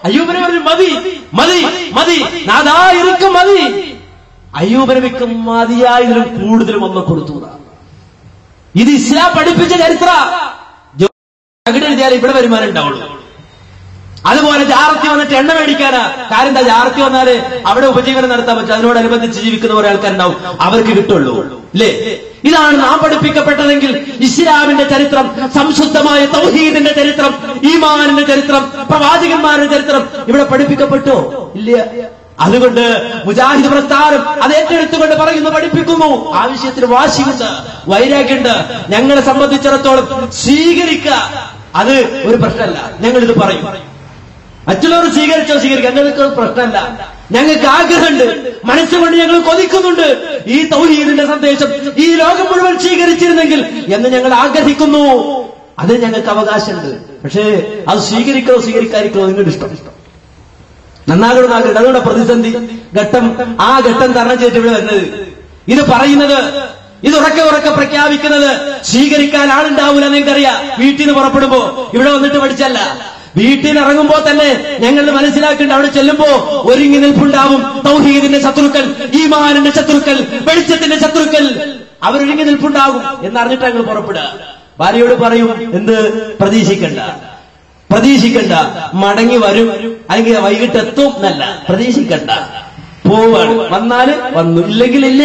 അയ്യൂബ് നബി പറഞ്ഞു മതി മതി മതി നാദാ ഇരിക്കും മതി അയ്യൂബ് നബിക്ക് മതിയായതിലും കൂടുതലും ഒന്ന് കൊടുത്തു എന്നാ. ഇത് ഇസ്ലാം പഠിപ്പിച്ച ചരിത്ര അവിടെ എഴുതിയാൽ ഇവിടെ വരുമാനം ഉണ്ടാവുള്ളൂ അതുപോലെ ജാറത്തി വന്നിട്ട് എണ്ണ മേടിക്കാനാ കാര്യം എന്താ ജാറത്തി വന്നാല് അവിടെ ഉപജീവനം നടത്താൻ പറ്റും അതിനോടനുബന്ധിച്ച് ജീവിക്കുന്ന കുറെ ആൾക്കാരുണ്ടാവും അവർക്ക് കിട്ടുള്ളൂ അല്ലേ ഇതാണ് നാം പഠിപ്പിക്കപ്പെട്ടതെങ്കിൽ ഇസ്ലാമിന്റെ ചരിത്രം സംശുദ്ധമായ തൗഹീദിന്റെ ചരിത്രം ഈമാനിന്റെ ചരിത്രം പ്രവാചകന്മാരുടെ ചരിത്രം ഇവിടെ പഠിപ്പിക്കപ്പെട്ടോ ഇല്ല അതുകൊണ്ട് മുജാഹിദ് പ്രസ്ഥാനം അത് ഏറ്റെടുത്തുകൊണ്ട് പറയുന്നു പഠിപ്പിക്കുന്നു ആവശ്യത്തിന് വാശിയുണ്ട് വൈരാഗ്യമുണ്ട് ഞങ്ങളെ സംബന്ധിച്ചിടത്തോളം സ്വീകരിക്കുക അത് ഒരു പ്രശ്നമല്ല ഞങ്ങൾ ഇത് പറയും മറ്റുള്ളവർ സ്വീകരിച്ചോ സ്വീകരിക്കുക ഞങ്ങൾക്ക് അത് പ്രശ്നമല്ല ഞങ്ങൾക്ക് ആഗ്രഹമുണ്ട് മനസ്സുകൊണ്ട് ഞങ്ങൾ കൊതിക്കുന്നുണ്ട് ഈ തൗഹീദിന്റെ സന്ദേശം ഈ ലോകം മുഴുവൻ സ്വീകരിച്ചിരുന്നെങ്കിൽ എന്ന് ഞങ്ങൾ ആഗ്രഹിക്കുന്നു അത് ഞങ്ങൾക്ക് അവകാശമുണ്ട് പക്ഷേ അത് സ്വീകരിക്കോ സ്വീകരിക്കാതിരിക്കോ നിങ്ങളുടെ ഇഷ്ടം ഇഷ്ടം നന്നാകണം ആഗ്രഹം അതുകൊണ്ട് പ്രതിസന്ധി ഘട്ടം ആ ഘട്ടം തരണം ചെയ്തിട്ട് ഇവിടെ വരുന്നത് ഇത് പറയുന്നത് ഇത് ഉറക്കെ ഉറക്കെ പ്രഖ്യാപിക്കുന്നത് സ്വീകരിക്കാൻ ആളുണ്ടാവൂല നിങ്ങൾക്കറിയാം വീട്ടിൽ നിന്ന് പുറപ്പെടുമ്പോ ഇവിടെ വന്നിട്ട് പഠിച്ചല്ല വീട്ടിൽ നിന്ന് ഇറങ്ങുമ്പോ തന്നെ ഞങ്ങൾ മനസ്സിലാക്കേണ്ട അവിടെ ചെല്ലുമ്പോ ഒരുങ്ങി നിൽപ്പുണ്ടാവും തൗഹീദിന്റെ ശത്രുക്കൾ ഈമാനിന്റെ ശത്രുക്കൾ വെളിച്ചത്തിന്റെ ശത്രുക്കൾ അവരൊരുങ്ങി നിൽപ്പുണ്ടാകും എന്നറിഞ്ഞിട്ട് ഞങ്ങൾ പുറപ്പെടുക ഭാര്യയോട് പറയും എന്ത് പ്രതീക്ഷിക്കണ്ട പ്രതീക്ഷിക്കണ്ട മടങ്ങി വരും അല്ലെങ്കിൽ വൈകിട്ട് എത്തും എന്നല്ല പ്രതീക്ഷിക്കണ്ട പോവാണ് വന്നാല് വന്നു ഇല്ലെങ്കിൽ ഇല്ല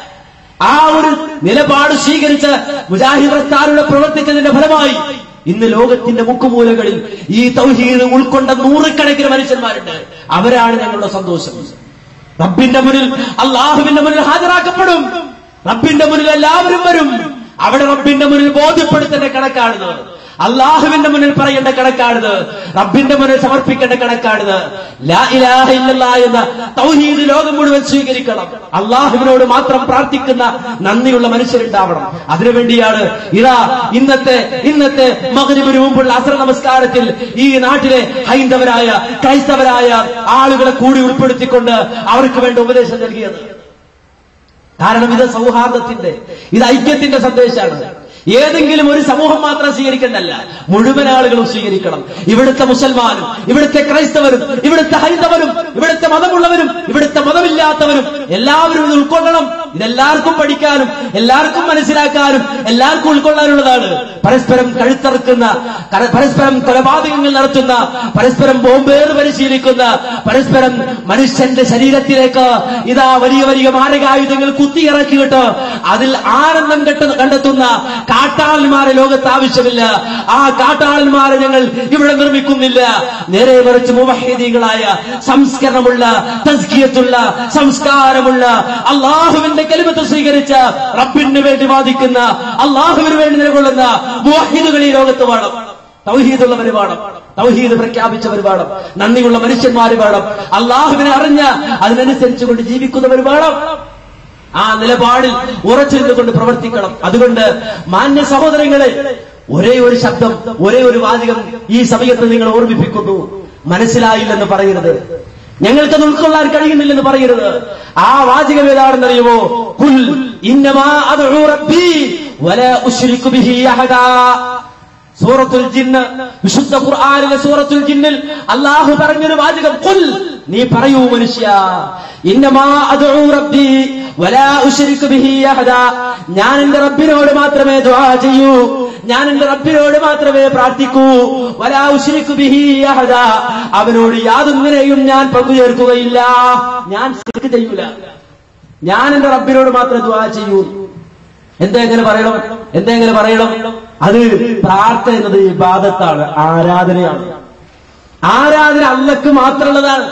ആ ഒരു നിലപാട് സ്വീകരിച്ച മുജാഹിദ് പ്രസ്ഥാനയുടെ പ്രവർത്തിച്ചതിന്റെ ഫലമായി ഇന്ന് ലോകത്തിന്റെ മുക്കുമൂലകളിൽ ഈ തൗഹീദ് ഉൾക്കൊണ്ട നൂറുകണക്കിന് മനുഷ്യന്മാരുണ്ട് അവരാണ് ഞങ്ങളുടെ സന്തോഷം റബ്ബിന്റെ മുന്നിൽ അള്ളാഹുവിന്റെ മുന്നിൽ ഹാജരാക്കപ്പെടും റബ്ബിന്റെ മുന്നിൽ എല്ലാവരും വരും അവിടെ റബ്ബിന്റെ മുന്നിൽ ബോധ്യപ്പെടുത്തേണ്ട കണക്കാണിത് അള്ളാഹുവിന്റെ മുന്നിൽ പറയേണ്ട കണക്കാണിത് റബ്ബിന്റെ മുന്നിൽ സമർപ്പിക്കേണ്ട കണക്കാണിത് ലാ ഇലാഹ ഇല്ലല്ലാ എന്ന തൗഹീദ് ലോകം മുഴുവൻ സ്വീകരിക്കണം അള്ളാഹുവിനോട് മാത്രം പ്രാർത്ഥിക്കുന്ന നന്ദിയുള്ള മനുഷ്യരുണ്ടാവണം അതിനുവേണ്ടിയാണ് ഇതാ ഇന്നത്തെ ഇന്നത്തെ മകനിമിന് മുമ്പുള്ള അസ്ര നമസ്കാരത്തിൽ ഈ നാട്ടിലെ ഹൈന്ദവരായ ക്രൈസ്തവരായ ആളുകളെ കൂടി ഉൾപ്പെടുത്തിക്കൊണ്ട് അവർക്ക് വേണ്ട ഉപദേശം നൽകിയത് കാരണം ഇത് സൗഹാർദ്ദത്തിന്റെ ഇത് ഐക്യത്തിന്റെ സന്ദേശമാണ് ഏതെങ്കിലും ഒരു സമൂഹം മാത്രം സ്വീകരിക്കേണ്ടല്ല മുഴുവൻ ആളുകളും സ്വീകരിക്കണം ഇവിടുത്തെ മുസൽമാനും ഇവിടുത്തെ ക്രൈസ്തവരും ഇവിടുത്തെ ഹൈന്ദവരും ഇവിടുത്തെ മതമുള്ളവരും ഇവിടുത്തെ മതമില്ലാത്തവരും എല്ലാവരും ഇത് ഉൾക്കൊള്ളണം ഇതെല്ലാവർക്കും പഠിക്കാനും എല്ലാവർക്കും മനസ്സിലാക്കാനും എല്ലാവർക്കും ഉൾക്കൊള്ളാനുള്ളതാണ് പരസ്പരം കഴുത്തറക്കുന്ന കര- പരസ്പരം കൊലപാതകങ്ങൾ നടത്തുന്ന പരസ്പരം ബോംബേർ പരിശീലിക്കുന്ന പരസ്പരം മനുഷ്യന്റെ ശരീരത്തിലേക്ക് ഇതാ വലിയ വലിയ മാരകായുധങ്ങൾ കുത്തിയിറക്കിയിട്ട് അതിൽ ആനന്ദം കെട്ട- കണ്ടെത്തുന്ന കാട്ടാളന്മാരെ ലോകത്ത് ആവശ്യമില്ല ആ കാട്ടാളന്മാരെ ഞങ്ങൾ ഇവിടെ നിർമ്മിക്കുന്നില്ല നേരെ മറിച്ച് മുവഹീദികളായ സംസ്കരണമുള്ള തസ്കിയത്തുള്ള സംസ്കാരമുള്ള അള്ളാഹുവിന്റെ കലിമത്ത് സ്വീകരിച്ച റബ്ബിന് വേണ്ടി വാദിക്കുന്ന അള്ളാഹുവിന് വേണ്ടി നിലകൊള്ളുന്ന മുവഹിദുകൾ ഈ ലോകത്ത് വേണം തൗഹീദുള്ളവർ വേണം തൗഹീദ് പ്രഖ്യാപിച്ചവർ വേണം നന്ദിയുള്ള മനുഷ്യന്മാർ വേണം അള്ളാഹുവിനെ അറിഞ്ഞ അതിനനുസരിച്ചുകൊണ്ട് ജീവിക്കുന്നവർ വേണം ആ നിലപാടിൽ ഉറച്ചിരുന്നു കൊണ്ട് പ്രവർത്തിക്കണം അതുകൊണ്ട് മാന്യ സഹോദരങ്ങളെ ഒരേ ഒരു ശബ്ദം ഒരേ ഒരു വാചകം ഈ സമയത്ത് നിങ്ങൾ ഓർമ്മിപ്പിക്കുന്നു മനസ്സിലായില്ലെന്ന് പറയരുത് ഞങ്ങൾക്കത് ഉൾക്കൊള്ളാൻ കഴിയുന്നില്ലെന്ന് പറയരുത് ആ വാചകം ഏതാണെന്നറിയുമോ കുൽ ഇന്നമാ അദ്ഉ റബ്ബി വലാ ഉശ്രികു ബിഹി അഹദാ സൂറത്തുൽ ജിന്ന് വിശുദ്ധ ഖുർആനിലെ സൂറത്തുൽ ജിന്നിൽ അള്ളാഹു പറഞ്ഞൊരു വാചകം കുൽ നീ പറയൂ മനുഷ്യ ഇന്നമാ അദ്ഉ റബ്ബി വലാ ഉശ്രികു ബിഹി അഹദാ ഞാൻ എന്റെ റബ്ബിനോട് മാത്രമേ ദുആ ചെയ്യൂ ഞാൻ എന്റെ റബ്ബിനോട് മാത്രമേ പ്രാർത്ഥിക്കൂ വലാ ഉശ്രികു ബിഹി അഹദാ അവനോട് യാതൊന്നിനെയും ഞാൻ പങ്കുചേർക്കുകയില്ല ഞാൻ ശിർക്ക് ചെയ്യൂല ഞാൻ എന്റെ റബ്ബിനോട് മാത്രമേ ദുആ ചെയ്യൂ എന്താ എങ്ങനെ പറയണം എന്താ എങ്ങനെ പറയണം അത് പ്രാർത്ഥന എന്നത് ഇബാദത്താണ് ആരാധനയാണ് ആരാധന അല്ലക്ക് മാത്രമുള്ളതാണ്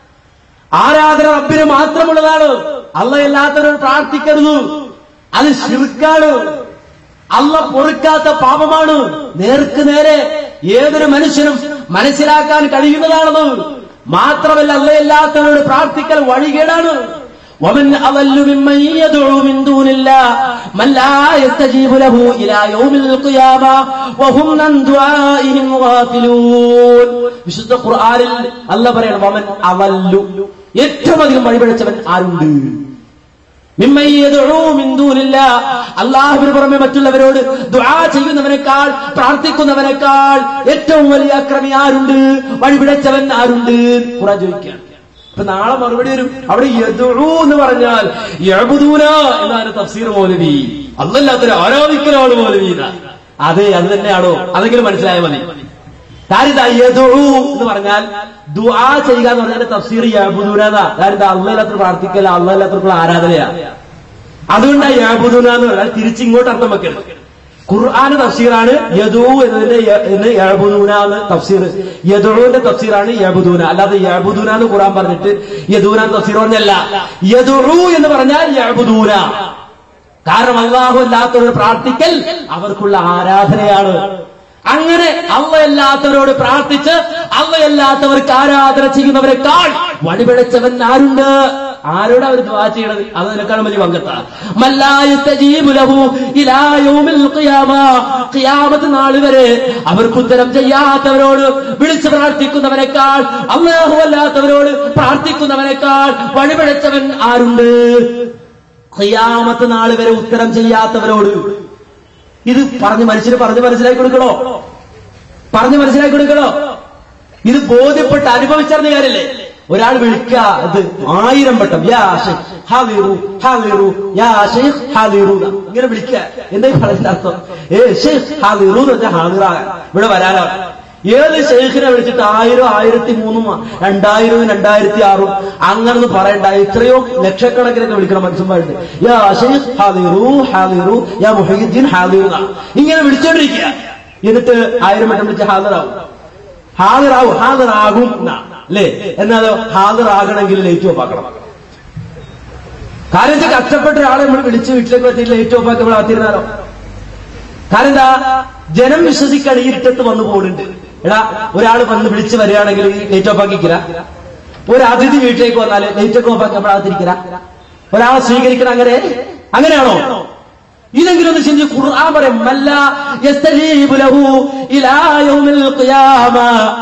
ആരാധന റബ്ബിന് മാത്രമുള്ളതാണ് അല്ലയല്ലാത്തവരോട് പ്രാർത്ഥിക്കരുത് അത് ശിർക്കാണ് അല്ല പൊറുക്കാത്ത പാപമാണ് നേർക്ക് നേരെ ഏതൊരു മനുഷ്യനും മനസ്സിലാക്കാൻ കഴിയുന്നതാണത് മാത്രമല്ല അല്ലയല്ലാത്തവരോട് പ്രാർത്ഥിക്കൽ വഴികേടാണ് ومن أضل ممن يدعو من دون الله من لا يستجيب له إلى يوم القيامة وهم عن دعائهم غافلون വിശുദ്ധ ഖുർആനിൽ അല്ല പറയണം വമൻ അവല്ലു ഏറ്റവും അധികം വഴിപഴച്ചവൻ ആരുണ്ട് മിമ്മൻ യദ്ഉ മിൻ ദൂനില്ലാ. അള്ളാഹുവിന് പുറമെ മറ്റുള്ളവരോട് ദുആ ചെയ്യുന്നവനേക്കാൾ പ്രാർത്ഥിക്കുന്നവനേക്കാൾ ഏറ്റവും വലിയ അക്രമി ആരുണ്ട് വഴിപിടച്ചവൻ ആരുണ്ട് ഖുറാൻ ചോദിക്കുകയാണ് അപ്പൊ നാളെ മറുപടി വരും അവിടെ യദുഉ എന്ന് പറഞ്ഞാൽ യഅബുദൂന എന്നാണ് തഫ്സീർ മൗലവി അല്ലല്ലാത്തൊരു ആരാധിക്കലാണ് മൗലവി എന്നാ. അതെ അത് തന്നെയാണോ അതെങ്കിലും മനസ്സിലായാൽ മതി കാര്യം ഇതാ യദുഉ എന്ന് പറഞ്ഞാൽ ദുആ ചെയ്യുക എന്ന് പറഞ്ഞാൽ തഫ്സീർ യഅബുദൂന എന്നാ കാര്യം ഇതാ അള്ളയില്ലാത്ത പ്രാർത്ഥിക്കല അള്ളയില്ലാത്തവർക്കുള്ള ആരാധനയാ അതുകൊണ്ടാണ് യഅബുദൂന എന്ന് പറഞ്ഞാൽ തിരിച്ചിങ്ങോട്ട് അർത്ഥം വെക്കരുത് ഖുർആൻ തഫ്സീറാണ് യദൂ എന്നതിന്റെ യ- എന്ന് യഅബുദൂന എന്ന് തഫ്സീർ യദൂന്റെ തഫ്സീറാണ് യഅബുദൂന അല്ലാതെ യഅബുദൂന എന്ന് ഖുർആൻ പറഞ്ഞിട്ട് യദൂന എന്ന് തഫ്സീർ പറഞ്ഞല്ല യദൂ എന്ന് പറഞ്ഞാൽ യഅബുദൂന കാരണം അള്ളാഹു അല്ലാത്തവരോട് പ്രാർത്ഥിക്കൽ അവർക്കുള്ള ആരാധനയാണ് അങ്ങനെ അള്ളയല്ലാത്തവരോട് പ്രാർത്ഥിച്ച് അള്ളയല്ലാത്തവർക്ക് ആരാധന ചെയ്യുന്നവരെക്കാൾ വഴിപിഴച്ചവൻ ആരുണ്ട് ആരോട് അവർ ദ്വാ ചെയ്യണത് അത് നിനക്കാണ് വലിയ പങ്കത്ത ഖിയാമത്ത് നാൾ വരെ അവർക്ക് ഉത്തരം ചെയ്യാത്തവരോട് വിളിച്ച് പ്രാർത്ഥിക്കുന്നവനേക്കാൾ അള്ളാഹു അല്ലാത്തവരോട് പ്രാർത്ഥിക്കുന്നവനേക്കാൾ വഴിപിഴച്ചവൻ ആരുണ്ട് ഖിയാമത്ത് നാൾ വരെ ഉത്തരം ചെയ്യാത്തവരോട് ഇത് പറഞ്ഞ് മനുഷ്യന് പറഞ്ഞ് മനസ്സിലാക്കി കൊടുക്കണോ പറഞ്ഞ് മനസ്സിലാക്കി കൊടുക്കണോ ഇത് ബോധ്യപ്പെട്ട് അനുഭവിച്ചറിഞ്ഞ കാര്യല്ലേ ഒരാൾ വിളിക്കുക ഇത് ആയിരം വട്ടം യാ ഷെയ്ഖ് ഹാദിറു ഹാദിറു യാ ഷെയ്ഖ് ഹാദിറു ന്ന്. ഇങ്ങനെ വിളിക്കുക എന്താ ഈ പറഞ്ഞ അർത്ഥം ഏ ഷെയ്ഖ് ഹാദിറു എന്ന് വെച്ചാൽ ഹാദിറാകാൻ ഇവിടെ വരാനോ ഏത് ഷെയ്ഖിനെ വിളിച്ചിട്ട് ആയിരം ആയിരത്തി മൂന്നും രണ്ടായിരവും രണ്ടായിരത്തി ആറും അങ്ങനൊന്നും പറയണ്ട എത്രയോ ലക്ഷക്കണക്കിനൊക്കെ വിളിക്കണം മനുഷ്യന്മാരുണ്ട് യാ ഷെയ്ഖ് ഹാദിറു ഹാദിറു യാ മുഹീദ്ദീൻ ഹാദിറു ന്നാ. ഇങ്ങനെ വിളിച്ചോണ്ടിരിക്കുക എന്നിട്ട് ആയിരം വട്ടം വിളിച്ച് ഹാദിറാവും ഹാജറാവും ഹാജറാകും എന്നാ. അല്ലേ എന്നാൽ ഹാജറാകണമെങ്കിൽ ലൈറ്റ് ഓഫ് ആക്കണം കാര്യം വെച്ചാൽ കഷ്ടപ്പെട്ട ഒരാളെ നമ്മൾ വിളിച്ച് വീട്ടിലേക്ക് എത്തിയിട്ട് ലൈറ്റ് ഓഫ് ആക്കി നമ്മൾ അകത്തിരുന്നാലോ കാരണം എന്താ ജനം വിശ്വസിക്കാൻ ഈ ഇരുട്ടത്ത് വന്നു പോകുന്നുണ്ട് എടാ ഒരാൾ വന്ന് വിളിച്ച് വരികയാണെങ്കിൽ ലൈറ്റ് ഓഫ് ആക്കിക്കില്ല ഒരു അതിഥി വീട്ടിലേക്ക് വന്നാൽ ലൈറ്റ് ഒക്കെ ഓഫ് ആക്കി നമ്മൾ അകത്തിരിക്കില്ല ഒരാളെ സ്വീകരിക്കണം അങ്ങനെ അങ്ങനെയാണോ ഇതെങ്കിലും ഒന്ന് ചിന്തിച്ച് ഖുർആൻ പറയും മല്ല യസ്തജീബു ലഹു ഇലാ യൗമിൽ ഖിയാമ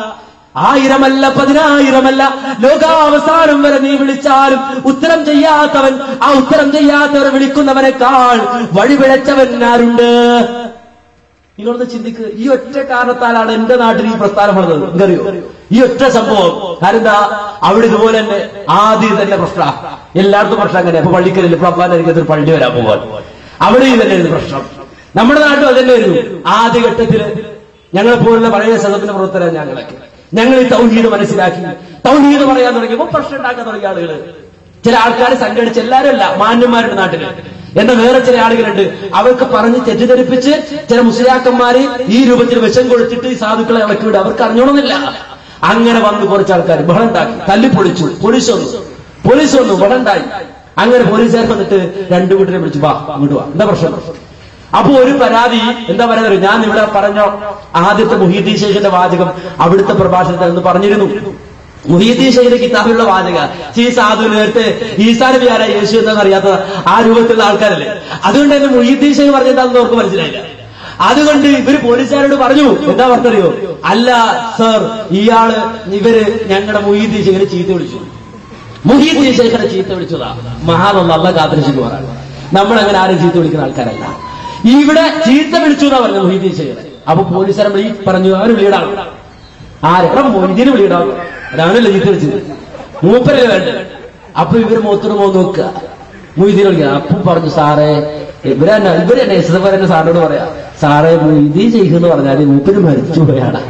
ആയിരമല്ല പതിനായിരമല്ല ലോകാവസാനം വരെ നീ വിളിച്ചാലും ഉത്തരം ചെയ്യാത്തവൻ ആ ഉത്തരം ചെയ്യാത്തവരെ വിളിക്കുന്നവനേക്കാൾ വഴിപിഴച്ചവൻ ആരുണ്ട് നിങ്ങളൊന്ന് ചിന്തിക്കുക ഈ ഒറ്റ കാരണത്താലാണ് എന്റെ നാട്ടിൽ ഈ പ്രസ്ഥാനം വന്നത് എന്തറിയോ ഈ ഒറ്റ സംഭവം കാരണം എന്താ അവിടെ ഇതുപോലെ തന്നെ ആദ്യം തന്നെ പ്രശ്നം എല്ലായിടത്തും പ്രശ്നം അങ്ങനെ അപ്പൊ പള്ളിക്കലിൽ ഇപ്പൊ അപ്പാന്റെ ഒരു പള്ളി വരാൻ പോകാൻ അവിടെ ഇതല്ലായിരുന്നു പ്രശ്നം നമ്മുടെ നാട്ടിൽ അതന്നെയായിരുന്നു ആദ്യഘട്ടത്തില് ഞങ്ങളെ പോലുള്ള പഴയ സദത്തിന്റെ പ്രവർത്തനം ഞങ്ങളൊക്കെ ഞങ്ങൾ ഈ തൗഹീദ് മനസ്സിലാക്കി തൗഹീദ് പറയാൻ തുടങ്ങിയപ്പോ പ്രശ്നം ഉണ്ടാക്കാൻ തുടങ്ങിയ ആളുകള് ചില ആൾക്കാരെ സംഘടിച്ച് എല്ലാവരും അല്ല മാന്യന്മാരുടെ നാട്ടില് എന്ന വേറെ ചില ആളുകളുണ്ട് അവർക്ക് പറഞ്ഞ് തെറ്റിദ്ധരിപ്പിച്ച് ചില മുസ്ലിയാക്കന്മാര് ഈ രൂപത്തിൽ വിഷം കൊടുത്തിട്ട് ഈ സാധുക്കളെ ഇളക്കി വിടുക അവർക്ക് അറിഞ്ഞോണമെന്നില്ല അങ്ങനെ വന്ന് കുറച്ച് ആൾക്കാർ ബഹളം ഉണ്ടാക്കി തല്ലി പൊളിച്ചു പോലീസ് വന്നു പോലീസ് വന്നു ബഹളം ഉണ്ടായി അങ്ങനെ പോലീസുകാർ വന്നിട്ട് രണ്ടു കൂട്ടരെ വിളിച്ചു വാ അങ്ങോട്ട് വാ എന്താ പ്രശ്നം അപ്പൊ ഒരു പരാതി എന്താ പറയുന്നത് ഞാൻ ഇവിടെ പറഞ്ഞ ആദ്യത്തെ മുഹീദ്ദീൻ ശേഖന്റെ വാചകം അവിടുത്തെ പ്രഭാഷണത്തിൽ എന്ന് പറഞ്ഞിരുന്നു മുഹീദ്ദീൻ ശേഖന്റെ കിതാബിലുള്ള വാചക ഈ സാധു നേരത്തെ ഈസാ നബി ആരാ യേശു എന്താണെന്ന് അറിയാത്ത ആ രൂപത്തിലുള്ള ആൾക്കാരല്ലേ അതുകൊണ്ട് തന്നെ മുഹീദ്ദീൻ ശേഖ് പറഞ്ഞെന്താണെന്ന് അവർക്ക് മനസ്സിലായില്ല അതുകൊണ്ട് ഇവര് പോലീസുകാരോട് പറഞ്ഞു എന്താ പറഞ്ഞറിയോ അല്ല സർ ഇയാള് ഇവര് ഞങ്ങളുടെ മുഹീദ്ദീൻ ശേഖരെ ചീത്ത വിളിച്ചു മുഹീദ്ദീൻ ശേഖരെ ചീത്ത വിളിച്ചതാ മഹാനുള്ള അല്ല കാത്തിരക്ഷിക്കുമാറാണ് നമ്മളങ്ങനെ ആരും ചീത്ത വിളിക്കുന്ന ആൾക്കാരല്ല ഇവിടെ ചീത്ത വിളിച്ചു എന്നാ പറഞ്ഞു മൊയ്തീൻ ശേഖരൻ അപ്പൊ പോലീസുകാരൻ വിളി പറഞ്ഞു അവന് വിളിയിടാണ് ആരെടാ മൊയ്തീന് വിളിയിടാണ് അതാണല്ലോ ചീത്ത വിളിച്ചത് മൂപ്പരല്ലേ വേണ്ട അപ്പൊ ഇവര് മുഖത്തോട് മുഖം നോക്കുക മൊയ്തീൻ വിളിക്കുക അപ്പം പറഞ്ഞു സാറേ ഇവരെന്നെ ഇവരെന്നെ എസ് എഫ് തന്നെ സാറിനോട് പറയാ സാറേ മൊയ്തീൻ ചെയ്യുന്ന പറഞ്ഞാല് മൂപ്പര് മരിച്ചു പോയാടാ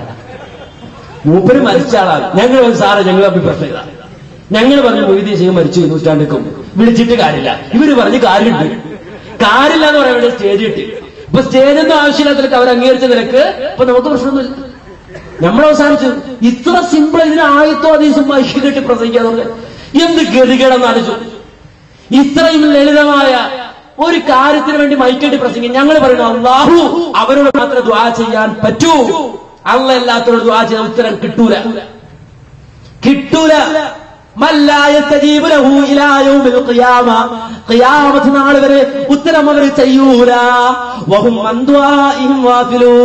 മൂപ്പര് മരിച്ച ആളാണ് ഞങ്ങൾ പറഞ്ഞു സാറേ ഞങ്ങൾ തമ്മിൽ പ്രശ്നം ഇതാ ഞങ്ങൾ പറഞ്ഞു മൊയ്തീൻ ചെയ്യും മരിച്ചു നൂറ്റാണ്ടിക്കും വിളിച്ചിട്ട് കാര്യമില്ല ഇവര് പറഞ്ഞ് കാര്യമുണ്ട് കാര്യമില്ല എന്ന് പറയാൻ വേണ്ടി സ്റ്റേജ് കിട്ടി ഇപ്പൊ സ്റ്റേജൊന്നും ആവശ്യമില്ലാത്ത അവർ അംഗീകരിച്ച നിരക്ക് ഇപ്പൊ നമുക്ക് പ്രശ്നമൊന്നുമില്ല നമ്മൾ അവസാനിച്ചു ഇത്ര സിമ്പിൾ ഇതിന് ആയത്തോ അതീസം മൈക്ക് കെട്ടി പ്രസംഗിക്കാതെ എന്ത് ഗതികേടെന്ന് ആലോചിച്ചു ഇത്രയും ലളിതമായ ഒരു കാര്യത്തിന് വേണ്ടി മൈക്കെട്ടി പ്രസംഗിക്കും ഞങ്ങൾ പറയുന്നു അള്ളാഹു അവരോട് മാത്രമേ ദ്വാ ചെയ്യാൻ പറ്റൂ അള്ള എല്ലാത്തവരോട് ദ്വാ ചെയ്യാൻ ഉത്തരം കിട്ടൂല കിട്ടൂല ഖിയാമത്ത് നാൾ വരെ ഉത്തരം അവർ ചെയ്യൂല വഹും അന്ത്വാ